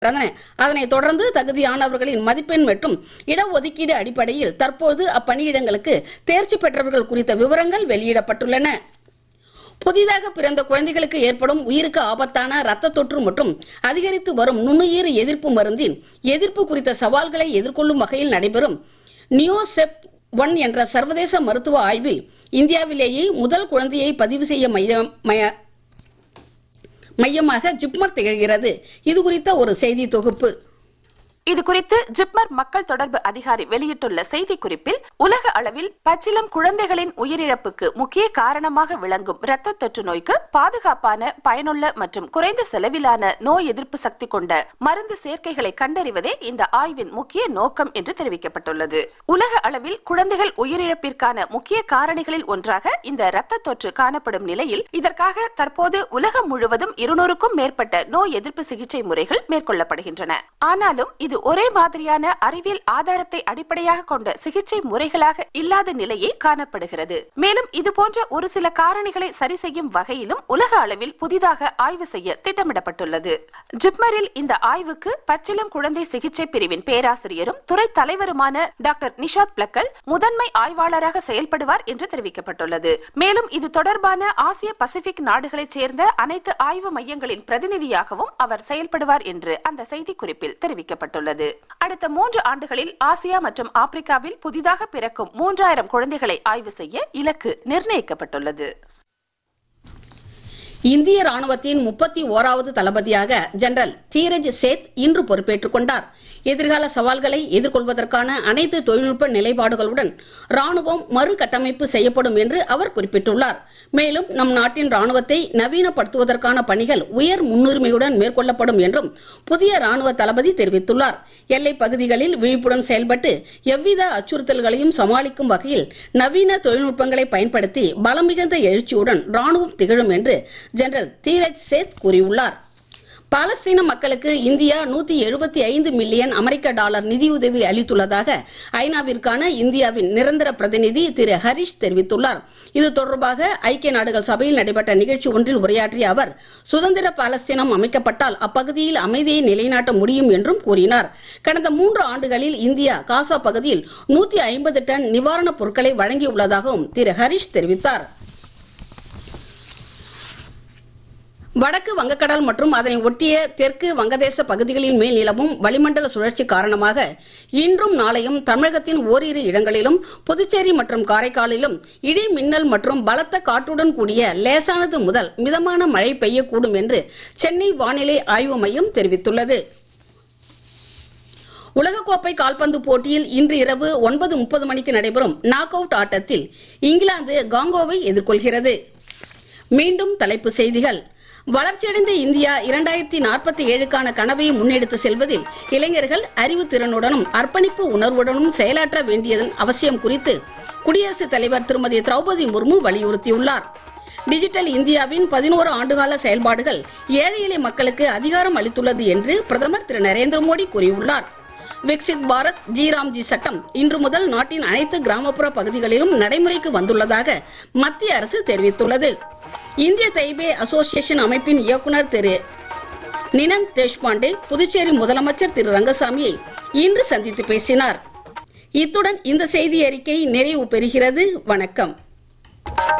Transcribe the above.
அதனை அதனைத் தொடர்ந்து தகுதியானவர்களின் மதிப்பெண் மற்றும் இடஒதுக்கீடு அடிப்படையில் தற்போது அப்பணியிடங்களுக்கு தேர்ச்சி பெற்றவர்கள் குறித்த விவரங்கள் வெளியிடப்பட்டுள்ளன புதிதாக பிறந்த குழந்தைகளுக்கு ஏற்படும் உயிருக்கு ஆபத்தான இரத்த தொற்று மற்றும் அதிகரித்து வரும் நுண்ணுயிர் எதிர்ப்பு மருந்தின் எதிர்ப்பு குறித்த சவால்களை எதிர்கொள்ளும் வகையில் நடைபெறும் நியோசெப் ஒன் என்ற சர்வதேச மருத்துவ ஆய்வில் இந்தியாவிலேயே முதல் குழந்தையை பதிவு செய்ய மையம் மய- மையமாக ஜிப்மர் திகழ்கிறது இது குறித்த ஒரு செய்தி தொகுப்பு இது குறித்து ஜிப்மர் மக்கள் தொடர்பு அதிகாரி வெளியிட்டுள்ள செய்திக்குறிப்பில் உலக அளவில் பச்சிலம் குழந்தைகளின் உயிரிழப்புக்கு முக்கிய காரணமாக விளங்கும் இரத்த தொற்று நோய்க்கு பாதுகாப்பான பயனுள்ள மற்றும் குறைந்த செலவிலான நோய் எதிர்ப்பு சக்தி கொண்ட மருந்து சேர்க்கைகளை கண்டறிவதே இந்த ஆய்வின் முக்கிய நோக்கம் என்று தெரிவிக்கப்பட்டுள்ளது உலக அளவில் குழந்தைகள் உயிரிழப்பிற்கான முக்கிய காரணிகளில் ஒன்றாக இந்த இரத்த தொற்று காணப்படும் நிலையில் இதற்காக தற்போது உலகம் முழுவதும் இருநூறுக்கும் மேற்பட்ட நோய் எதிர்ப்பு சிகிச்சை முறைகள் மேற்கொள்ளப்படுகின்றன ஆனாலும் இது ஒரே மாதிரியான அறிவியல் ஆதாரத்தை அடிப்படையாக கொண்ட சிகிச்சை முறைகளாக இல்லாத நிலையே காணப்படுகிறது மேலும் இது போன்ற ஒரு சில காரணிகளை சரி செய்யும் வகையிலும் உலக அளவில் புதிதாக ஆய்வு செய்ய திட்டமிடப்பட்டுள்ளது ஜிப்மரில் இந்த ஆய்வுக்கு பச்சிளம் குழந்தை சிகிச்சை பிரிவின் பேராசிரியரும் துறை தலைவருமான டாக்டர் நிஷாத் பிளக்கல் முதன்மை ஆய்வாளராக செயல்படுவார் என்று தெரிவிக்கப்பட்டுள்ளது மேலும் இது தொடர்பான ஆசிய பசிபிக் நாடுகளைச் சேர்ந்த அனைத்து ஆய்வு மையங்களின் பிரதிநிதியாகவும் அவர் செயல்படுவார் என்று அந்த செய்திக்குறிப்பில் தெரிவிக்கப்பட்டுள்ளது அடுத்த மூன்று ஆண்டுகளில் ஆசியா மற்றும் ஆப்பிரிக்காவில் புதிதாக பிறக்கும் மூன்றாயிரம் குழந்தைகளை ஆய்வு செய்ய இலக்கு நிர்ணயிக்கப்பட்டுள்ளது இந்திய ராணுவத்தின் முப்பத்தி ஓராவது தளபதியாக ஜெனரல் தீரஜ் சேத் இன்று பொறுப்பேற்றுக் கொண்டார் எதிர்கால சவால்களை எதிர்கொள்வதற்கான அனைத்து தொழில்நுட்ப நிலைப்பாடுகளுடன் ராணுவம் மறுகட்டமைப்பு செய்யப்படும் என்று அவர் குறிப்பிட்டுள்ளார் மேலும் நம் நாட்டின் ராணுவத்தை நவீனப்படுத்துவதற்கான பணிகள் உயர் முன்னுரிமையுடன் மேற்கொள்ளப்படும் என்றும் புதிய ராணுவ தளபதி தெரிவித்துள்ளார் எல்லைப் பகுதிகளில் விழிப்புடன் செயல்பட்டு எவ்வித அச்சுறுத்தல்களையும் சமாளிக்கும் வகையில் நவீன தொழில்நுட்பங்களை பயன்படுத்தி பலம் மிகுந்த எழுச்சியுடன் ராணுவம் திகழும் என்று ஜெனரல் தீரஜ் சேத் கூறியுள்ளார் பாலஸ்தீன மக்களுக்கு இந்தியா நூத்தி எழுபத்தி ஐந்து மில்லியன் அமெரிக்க டாலர் நிதியுதவி அளித்துள்ளதாக ஐநாவிற்கான இந்தியாவின் நிரந்தர பிரதிநிதி திரு ஹரிஷ் தெரிவித்துள்ளார் இது தொடர்பாக ஐக்கிய நாடுகள் சபையில் நடைபெற்ற நிகழ்ச்சி ஒன்றில் உரையாற்றிய அவர் சுதந்திர பாலஸ்தீனம் அமைக்கப்பட்டால் அப்பகுதியில் அமைதியை நிலைநாட்ட முடியும் என்றும் கூறினார் கடந்த மூன்று ஆண்டுகளில் இந்தியா காசா பகுதியில் நூத்தி ஐம்பது டன் நிவாரணப் பொருட்களை வழங்கியுள்ளதாகவும் திரு ஹரிஷ் தெரிவித்தார் வடக்கு வங்கக்கடல் மற்றும் அதனை ஒட்டிய தெற்கு வங்கதேச பகுதிகளின் மேல் நிலவும் வளிமண்டல சுழற்சி காரணமாக இன்றும் நாளையும் தமிழகத்தின் ஓரிரு இடங்களிலும் புதுச்சேரி மற்றும் காரைக்காலிலும் இடி மின்னல் மற்றும் பலத்த காற்றுடன் கூடிய லேசானது முதல் மிதமான மழை பெய்யக்கூடும் என்று சென்னை வானிலை ஆய்வு மையம் தெரிவித்துள்ளது உலகக்கோப்பை கால்பந்து போட்டியில் இன்று இரவு ஒன்பது முப்பது மணிக்கு நடைபெறும் நாக் அவுட் ஆட்டத்தில் இங்கிலாந்து காங்கோவை எதிர்கொள்கிறது மீண்டும் தலைப்புச் செய்திகள் வளர்ச்சியடைந்த இந்தியா இரண்டாயிரத்தி நாற்பத்தி ஏழுக்கான கனவை முன்னெடுத்து செல்வதில் இளைஞர்கள் அறிவுத்திறனுடனும் அர்ப்பணிப்பு உணர்வுடனும் செயலாற்ற வேண்டியதன் அவசியம் குறித்து குடியரசுத் தலைவர் திருமதி திரௌபதி முர்மு வலியுறுத்தியுள்ளார் டிஜிட்டல் இந்தியாவின் பதினோரு ஆண்டுகால செயல்பாடுகள் ஏழை எளிய மக்களுக்கு அதிகாரம் அளித்துள்ளது என்று பிரதமர் திரு நரேந்திர மோடி கூறியுள்ளார் விக்சித் பாரத் ஜி ராம்ஜி சட்டம் இன்று முதல் நாட்டின் அனைத்து கிராமப்புற பகுதிகளிலும் நடைமுறைக்கு வந்துள்ளதாக மத்திய அரசு தெரிவித்துள்ளது இந்திய தைபே அசோசியேஷன் அமைப்பின் இயக்குநர் திரு நினந்த் தேஷ்பாண்டே புதுச்சேரி முதலமைச்சர் திரு ரங்கசாமியை இன்று சந்தித்து பேசினார் இத்துடன் இந்த செய்தி அறிக்கை நிறைவு பெறுகிறது வணக்கம்